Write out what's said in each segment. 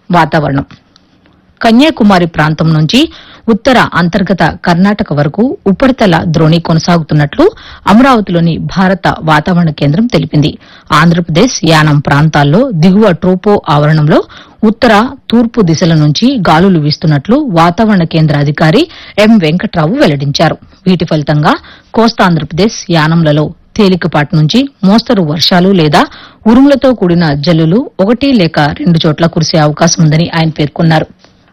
వాతావరణం కన్యాకుమారి ప్రాంతం నుంచి ఉత్తర అంతర్గత కర్ణాటక వరకు ఉపరితల ద్రోణి కొనసాగుతున్నట్లు అమరావతిలోని భారత వాతావరణ కేంద్రం తెలిపింది ఆంధ్రప్రదేశ్ యానం ప్రాంతాల్లో దిగువ ట్రోపో ఆవరణంలో ఉత్తర తూర్పు దిశల నుంచి గాలులు వీస్తున్నట్లు వాతావరణ కేంద్ర అధికారి ఎం వెంకట్రావు వెల్లడించారు వీటి ఫలితంగా కోస్తాంధ్రప్రదేశ్ యానంలలో తేలికపాటి నుంచి మోస్తరు వర్షాలు లేదా ఉరుములతో కూడిన జల్లులు ఒకటి లేక రెండు చోట్ల కురిసే అవకాశం ఉందని ఆయన పేర్కొన్నారు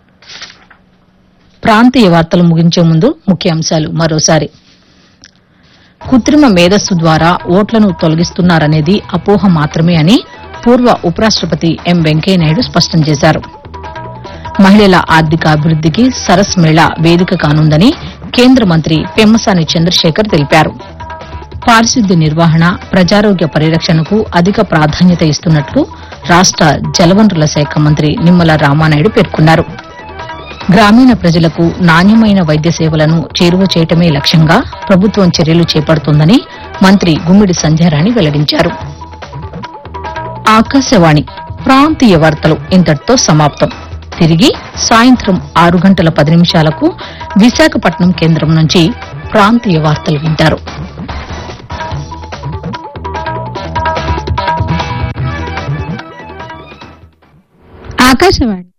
ప్రాంతీయ వార్తలు ముగించే ముందు ముఖ్యాంశాలు మరోసారి కృత్రిమ మేధస్సు ద్వారా ఓట్లను తొలగిస్తున్నారనేది అపోహ మాత్రమే అని పూర్వ ఉపరాష్టపతి ఎం వెంకయ్యనాయుడు స్పష్టం చేశారు మహిళల ఆర్థిక అభివృద్దికి సరస్ మేళా వేదిక కానుందని కేంద్ర మంత్రి పెమ్మసాని చంద్రశేఖర్ తెలిపారు పారిశుద్ధ్య నిర్వహణ ప్రజారోగ్య పరిరక్షణకు అధిక ప్రాధాన్యత ఇస్తున్నట్లు రాష్ట జలవనరుల శాఖ మంత్రి నిమ్మల రామానాయుడు పేర్కొన్నారు గ్రామీణ ప్రజలకు నాణ్యమైన వైద్య సేవలను చేరువ చేయటమే లక్ష్యంగా ప్రభుత్వం చర్యలు చేపడుతోందని మంత్రి గుమ్మిడి సంధ్యారాణి వెల్లడించారు ఆకాశవాణి ప్రాంతీయ వార్తలు ఇంతటితో సమాప్తం తిరిగి సాయంత్రం ఆరు గంటల పది నిమిషాలకు విశాఖపట్నం కేంద్రం నుంచి ప్రాంతీయ వార్తలు వింటారు ఆకాశవాణి